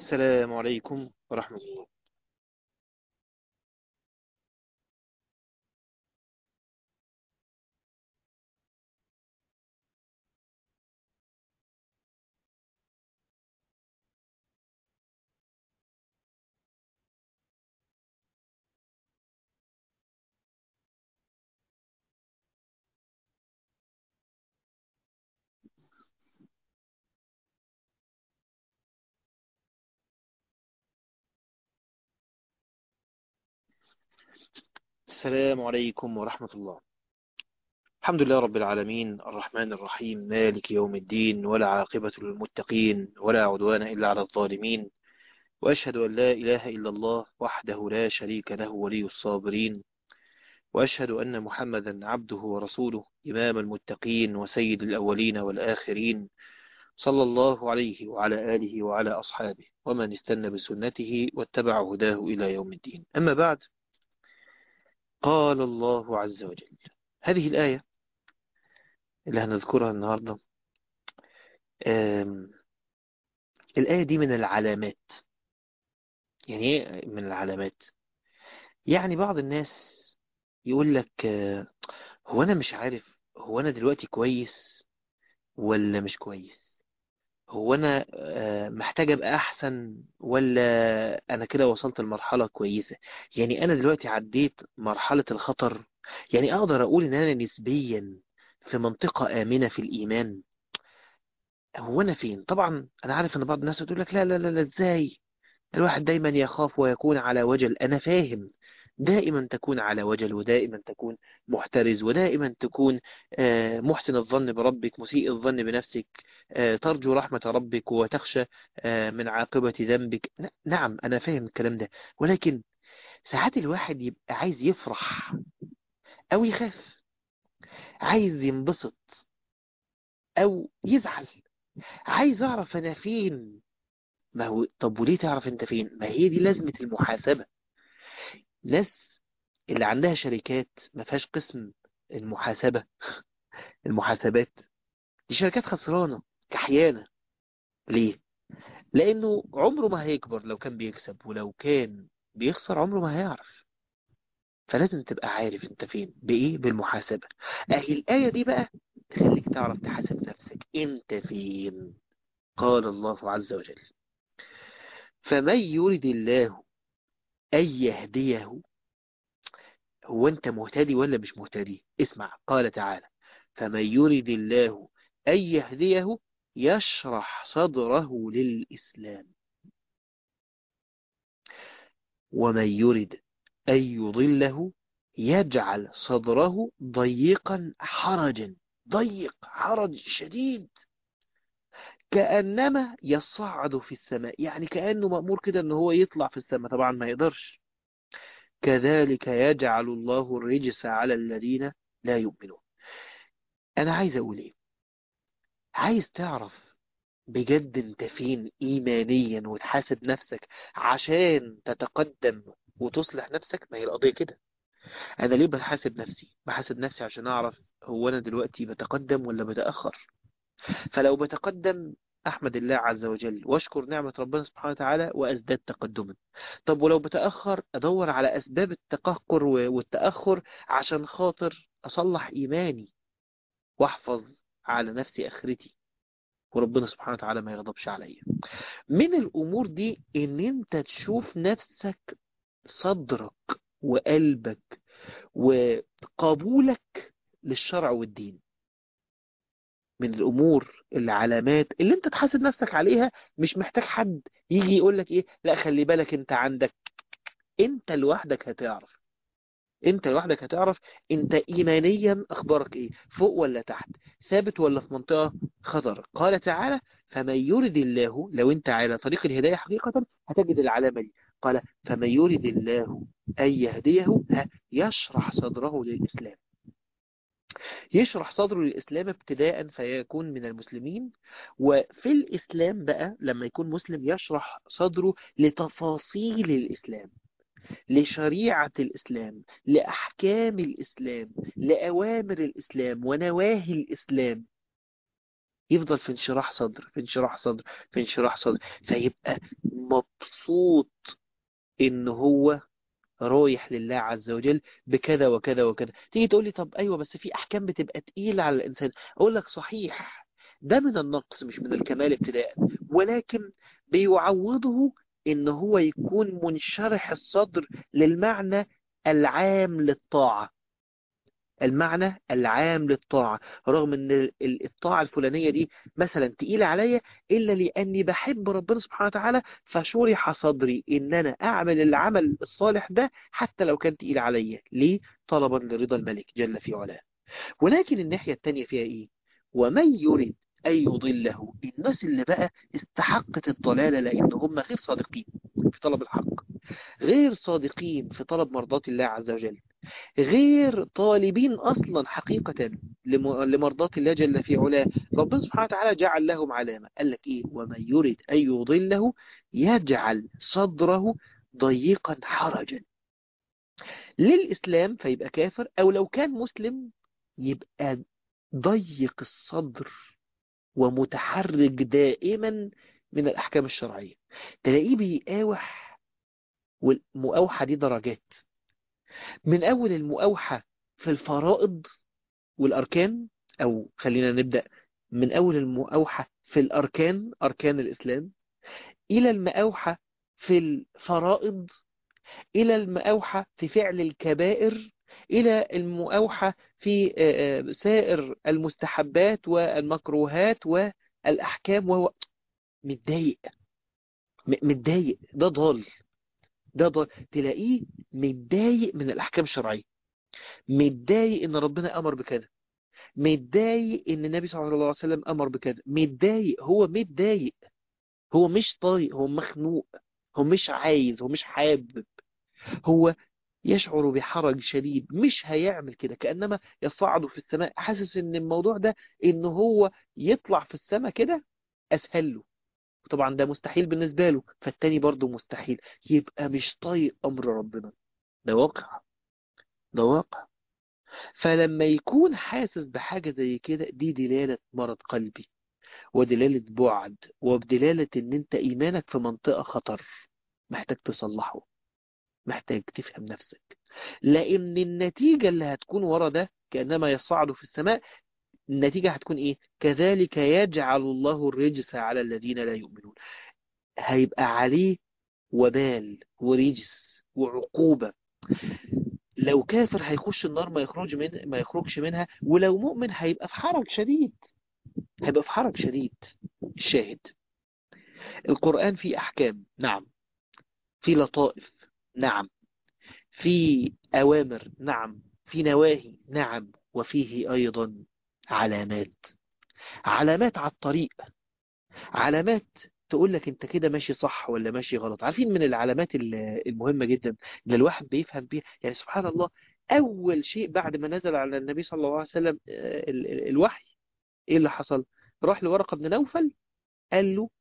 السلام عليكم ورحمة الله السلام عليكم ورحمة الله الحمد لله رب العالمين الرحمن الرحيم مالك يوم الدين ولا عاقبة للمتقين ولا عدوان إلا على الظالمين وأشهد أن لا إله إلا الله وحده لا شريك له ولي الصابرين وأشهد أن محمدا عبده ورسوله إمام المتقين وسيد الأولين والآخرين صلى الله عليه وعلى آله وعلى أصحابه ومن استنى بسنته واتبع هداه إلى يوم الدين أما بعد قال الله عز وجل هذه الآية اللي هنذكرها النهاردة آم، الآية دي من العلامات يعني إيه من العلامات يعني بعض الناس يقول لك آه، هو أنا مش عارف هو أنا دلوقتي كويس ولا مش كويس هو أنا آه، محتاج أبقى أحسن ولا أنا كده وصلت لمرحلة كويسة يعني أنا دلوقتي عديت مرحلة الخطر يعني أقدر أقول إن أنا نسبيا في منطقة آمنة في الإيمان هو أنا فين طبعا أنا عارف إن بعض الناس بتقول لك لا لا لا لا إزاي الواحد دايما يخاف ويكون على وجل أنا فاهم دائما تكون على وجل ودائما تكون محترز ودائما تكون آه، محسن الظن بربك مسيء الظن بنفسك آه، ترجو رحمة ربك وتخشى آه، من عاقبة ذنبك ن- نعم أنا فاهم الكلام ده ولكن ساعات الواحد يبقى عايز يفرح أو يخاف عايز ينبسط أو يزعل عايز أعرف أنا فين ما هو طب وليه تعرف أنت فين ما هي دي لازمة المحاسبة ناس اللي عندها شركات ما فيهاش قسم المحاسبة المحاسبات دي شركات خسرانة كحيانة ليه؟ لأنه عمره ما هيكبر لو كان بيكسب ولو كان بيخسر عمره ما هيعرف فلازم تبقى عارف انت فين بإيه بالمحاسبة أهي الآية دي بقى تخليك تعرف تحاسب نفسك انت فين قال الله عز وجل فمن يرد الله أن يهديه هو انت مهتدي ولا مش مهتدي اسمع قال تعالى فمن يرد الله أن يهديه يشرح صدره للإسلام ومن يرد أن يضله يجعل صدره ضيقا حرجا ضيق حرج شديد كأنما يصعد في السماء يعني كأنه مأمور كده ان هو يطلع في السماء طبعا ما يقدرش كذلك يجعل الله الرجس على الذين لا يؤمنون انا عايز اقول ايه عايز تعرف بجد انت فين ايمانيا وتحاسب نفسك عشان تتقدم وتصلح نفسك ما هي القضية كده انا ليه بحاسب نفسي بحاسب نفسي عشان اعرف هو انا دلوقتي بتقدم ولا بتأخر فلو بتقدم احمد الله عز وجل واشكر نعمة ربنا سبحانه وتعالى وازداد تقدما طب ولو بتأخر ادور على اسباب التقهقر و- والتأخر عشان خاطر اصلح ايماني واحفظ على نفسي اخرتي وربنا سبحانه وتعالى ما يغضبش عليا من الامور دي ان انت تشوف نفسك صدرك وقلبك وقبولك للشرع والدين من الامور العلامات اللي انت تحاسب نفسك عليها مش محتاج حد يجي يقول لك ايه لا خلي بالك انت عندك انت لوحدك هتعرف انت لوحدك هتعرف انت ايمانيا اخبارك ايه فوق ولا تحت ثابت ولا في منطقة خطر قال تعالى فمن يرد الله لو انت على طريق الهداية حقيقة هتجد العلامة دي قال فمن يرد الله أن يهديه ها، يشرح صدره للإسلام يشرح صدره للإسلام ابتداء فيكون من المسلمين وفي الإسلام بقى لما يكون مسلم يشرح صدره لتفاصيل الإسلام لشريعة الإسلام لأحكام الإسلام لأوامر الإسلام ونواهي الإسلام يفضل في انشراح صدر في انشراح صدر في انشراح صدر فيبقى مبسوط ان هو رايح لله عز وجل بكذا وكذا وكذا تيجي تقول لي طب ايوه بس في احكام بتبقى تقيلة على الانسان اقول لك صحيح ده من النقص مش من الكمال ابتداء ولكن بيعوضه ان هو يكون منشرح الصدر للمعنى العام للطاعة المعنى العام للطاعة رغم ان الطاعة الفلانية دي مثلا تقيلة عليا إلا لأني بحب ربنا سبحانه وتعالى فشرح صدري إن أنا أعمل العمل الصالح ده حتى لو كان تقيل عليا ليه؟ طلبا لرضا الملك جل في علاه ولكن الناحية التانية فيها إيه؟ ومن يريد أن يضله الناس اللي بقى استحقت الضلالة لأن هم غير صادقين في طلب الحق غير صادقين في طلب مرضات الله عز وجل غير طالبين أصلا حقيقة لمرضاة الله جل في علاه ربنا سبحانه وتعالى جعل لهم علامة قال لك إيه ومن يريد أن يضله يجعل صدره ضيقا حرجا للإسلام فيبقى كافر أو لو كان مسلم يبقى ضيق الصدر ومتحرج دائما من الأحكام الشرعية تلاقيه بيقاوح والمؤاوحة دي درجات من أول المؤاوحة في الفرائض والأركان أو خلينا نبدأ من أول المؤاوحة في الأركان أركان الإسلام إلى المؤاوحة في الفرائض إلى المؤاوحة في فعل الكبائر إلى المؤاوحة في سائر المستحبات والمكروهات والأحكام وهو متضايق متضايق ده ضال ده ضال تلاقيه متضايق من الأحكام الشرعية متضايق إن ربنا أمر بكذا متضايق إن النبي صلى الله عليه وسلم أمر بكذا متضايق هو متضايق هو مش طايق هو مخنوق هو مش عايز هو مش حابب هو يشعر بحرج شديد مش هيعمل كده كأنما يصعد في السماء حاسس ان الموضوع ده ان هو يطلع في السماء كده اسهل له طبعا ده مستحيل بالنسبة له فالتاني برضه مستحيل يبقى مش طايق امر ربنا ده واقع ده واقع فلما يكون حاسس بحاجة زي كده دي دلالة مرض قلبي ودلالة بعد وبدلالة ان انت ايمانك في منطقة خطر محتاج تصلحه محتاج تفهم نفسك لأن النتيجة اللي هتكون ورا ده كأنما يصعد في السماء النتيجة هتكون إيه كذلك يجعل الله الرجس على الذين لا يؤمنون هيبقى عليه وبال ورجس وعقوبة لو كافر هيخش النار ما يخرج من ما يخرجش منها ولو مؤمن هيبقى في حرج شديد هيبقى في حرج شديد الشاهد القرآن فيه أحكام نعم في لطائف نعم في أوامر نعم في نواهي نعم وفيه أيضا علامات علامات على الطريق علامات تقول لك انت كده ماشي صح ولا ماشي غلط عارفين من العلامات المهمة جدا ان الواحد بيفهم بيها يعني سبحان الله اول شيء بعد ما نزل على النبي صلى الله عليه وسلم الوحي ايه اللي حصل راح لورقة بن نوفل قال له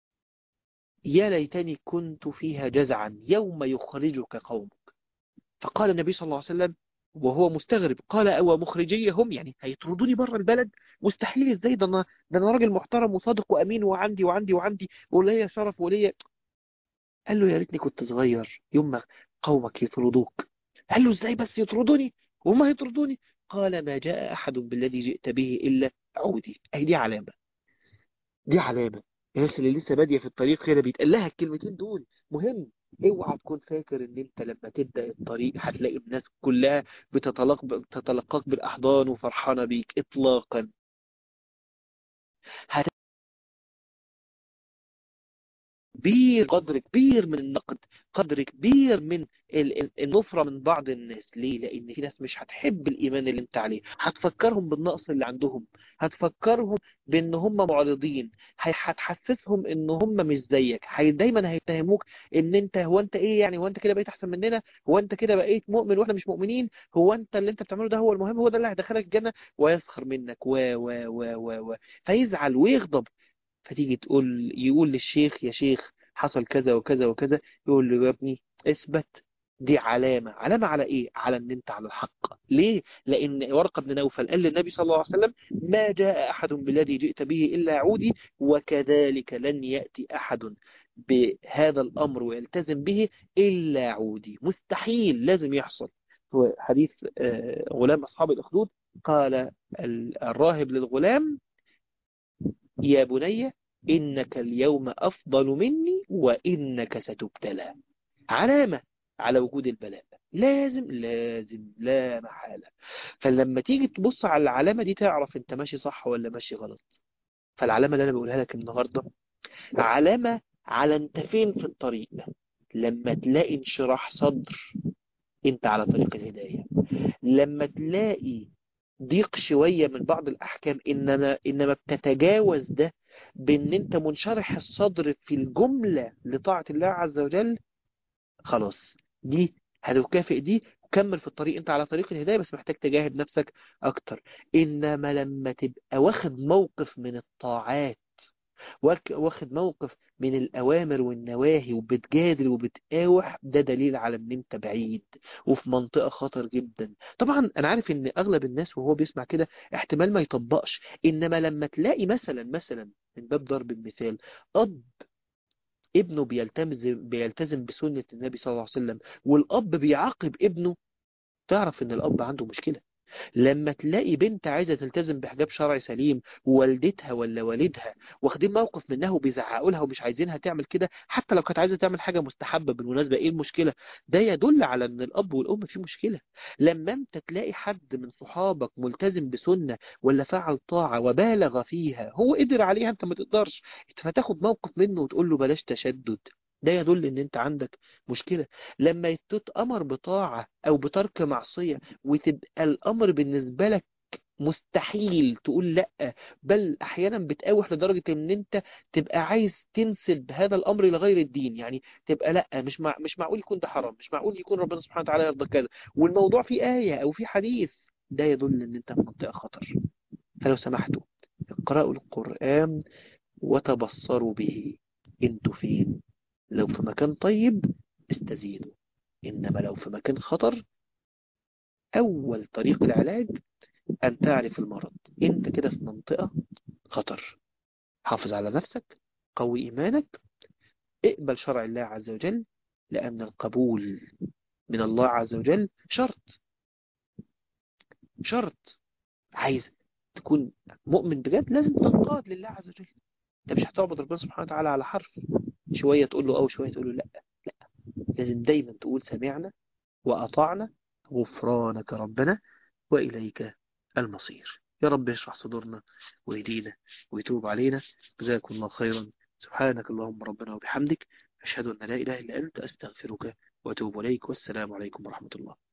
يا ليتني كنت فيها جزعا يوم يخرجك قومك فقال النبي صلى الله عليه وسلم وهو مستغرب قال أو مخرجي هم يعني هيطردوني بره البلد مستحيل ازاي ده انا ده انا راجل محترم وصادق وامين وعندي وعندي وعندي وليا شرف وليا قال له يا ريتني كنت صغير يوم ما قومك يطردوك قال له ازاي بس يطردوني وما يطردوني قال ما جاء احد بالذي جئت به الا عودي اهي دي علامه دي علامه الناس اللي لسه باديه في الطريق كده بيتقال لها الكلمتين دول مهم اوعى تكون فاكر ان انت لما تبدا الطريق هتلاقي الناس كلها بتتلق بتتلقاك بالاحضان وفرحانه بيك اطلاقا هت كبير قدر كبير من النقد قدر كبير من النفرة من بعض الناس ليه لان في ناس مش هتحب الايمان اللي انت عليه هتفكرهم بالنقص اللي عندهم هتفكرهم بان هم معرضين هتحسسهم ان هم مش زيك هي دايما هيتهموك ان انت هو انت ايه يعني هو انت كده بقيت احسن مننا هو انت كده بقيت مؤمن واحنا مش مؤمنين هو انت اللي انت بتعمله ده هو المهم هو ده اللي هيدخلك الجنة ويسخر منك و و و و, و. فيزعل ويغضب فتيجي تقول يقول للشيخ يا شيخ حصل كذا وكذا وكذا يقول له يا ابني اثبت دي علامة علامة على ايه على ان انت على الحق ليه لان ورقة بن نوفل قال للنبي صلى الله عليه وسلم ما جاء احد بالذي جئت به الا عودي وكذلك لن يأتي احد بهذا الامر ويلتزم به الا عودي مستحيل لازم يحصل هو حديث غلام اصحاب الاخدود قال الراهب للغلام يا بني إنك اليوم أفضل مني وإنك ستبتلى علامة على وجود البلاء لازم لازم لا محالة فلما تيجي تبص على العلامة دي تعرف انت ماشي صح ولا ماشي غلط فالعلامة اللي انا بقولها لك النهاردة علامة على انت فين في الطريق لما تلاقي انشراح صدر انت على طريق الهداية لما تلاقي ضيق شوية من بعض الأحكام إنما, إنما بتتجاوز ده بأن أنت منشرح الصدر في الجملة لطاعة الله عز وجل خلاص دي هتكافئ دي وكمل في الطريق انت على طريق الهداية بس محتاج تجاهد نفسك اكتر انما لما تبقى واخد موقف من الطاعات واخد موقف من الأوامر والنواهي وبتجادل وبتقاوح ده دليل على ان انت بعيد وفي منطقة خطر جدا طبعا انا عارف ان اغلب الناس وهو بيسمع كده احتمال ما يطبقش انما لما تلاقي مثلا مثلا من باب ضرب المثال اب ابنه بيلتزم بيلتزم بسنة النبي صلى الله عليه وسلم والاب بيعاقب ابنه تعرف ان الاب عنده مشكلة لما تلاقي بنت عايزة تلتزم بحجاب شرعي سليم ووالدتها ولا والدها واخدين موقف منها وبيزعقوا لها ومش عايزينها تعمل كده حتى لو كانت عايزة تعمل حاجة مستحبة بالمناسبة ايه المشكلة ده يدل على ان الاب والام في مشكلة لما انت تلاقي حد من صحابك ملتزم بسنة ولا فعل طاعة وبالغ فيها هو قدر عليها انت ما تقدرش فتاخد موقف منه وتقول له بلاش تشدد ده يدل ان انت عندك مشكلة لما تتأمر بطاعة او بترك معصية وتبقى الامر بالنسبة لك مستحيل تقول لا بل احيانا بتقاوح لدرجة ان انت تبقى عايز تنسب هذا الامر لغير الدين يعني تبقى لا مش مع مش معقول يكون ده حرام مش معقول يكون ربنا سبحانه وتعالى يرضى كذا والموضوع فيه آية او فيه حديث ده يدل ان انت في منطقة خطر فلو سمحتوا اقرأوا القرآن وتبصروا به انتوا فين لو في مكان طيب استزيدوا إنما لو في مكان خطر أول طريق العلاج أن تعرف المرض أنت كده في منطقة خطر حافظ على نفسك قوي إيمانك اقبل شرع الله عز وجل لأن القبول من الله عز وجل شرط شرط عايز تكون مؤمن بجد لازم تنقاد لله عز وجل انت مش هتعبد ربنا سبحانه وتعالى على حرف شوية تقول له أو شوية تقول له لا لا لازم دايما تقول سمعنا وأطعنا غفرانك ربنا وإليك المصير يا رب يشرح صدورنا ويهدينا ويتوب علينا جزاكم الله خيرا سبحانك اللهم ربنا وبحمدك أشهد أن لا إله إلا أنت أستغفرك وأتوب إليك والسلام عليكم ورحمة الله